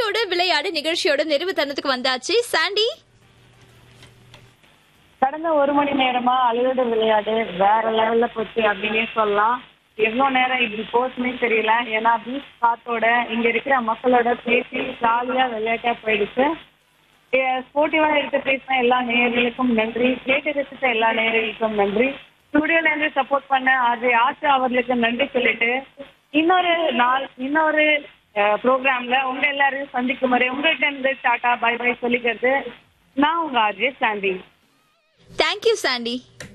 சாண்டியோட விளையாடு நிகழ்ச்சியோட நிறைவு தருணத்துக்கு வந்தாச்சு சாண்டி கடந்த ஒரு மணி நேரமா அழுகட விளையாடு வேற லெவல்ல போச்சு அப்படின்னே சொல்லலாம் எவ்வளவு நேரம் இப்படி போச்சுன்னே தெரியல ஏன்னா பீச் காத்தோட இங்க இருக்கிற மக்களோட பேசி ஜாலியா விளையாட்டா போயிடுச்சு ஸ்போர்ட்டிவா இருக்க பேசின எல்லா நேயர்களுக்கும் நன்றி கேட்டு ரசித்த எல்லா நேயர்களுக்கும் நன்றி ஸ்டுடியோல இருந்து சப்போர்ட் பண்ண அது ஆசா அவர்களுக்கு நன்றி சொல்லிட்டு இன்னொரு நாள் இன்னொரு ப்ரோக்ராம்ல உங்க எல்லாரையும் சந்திக்கும் வரை உங்கள்கிட்ட இருந்து டாடா பை பை சொல்லிக்கிறது நான் உங்க ஆர்ஜே சாண்டி தேங்க்யூ சாண்டி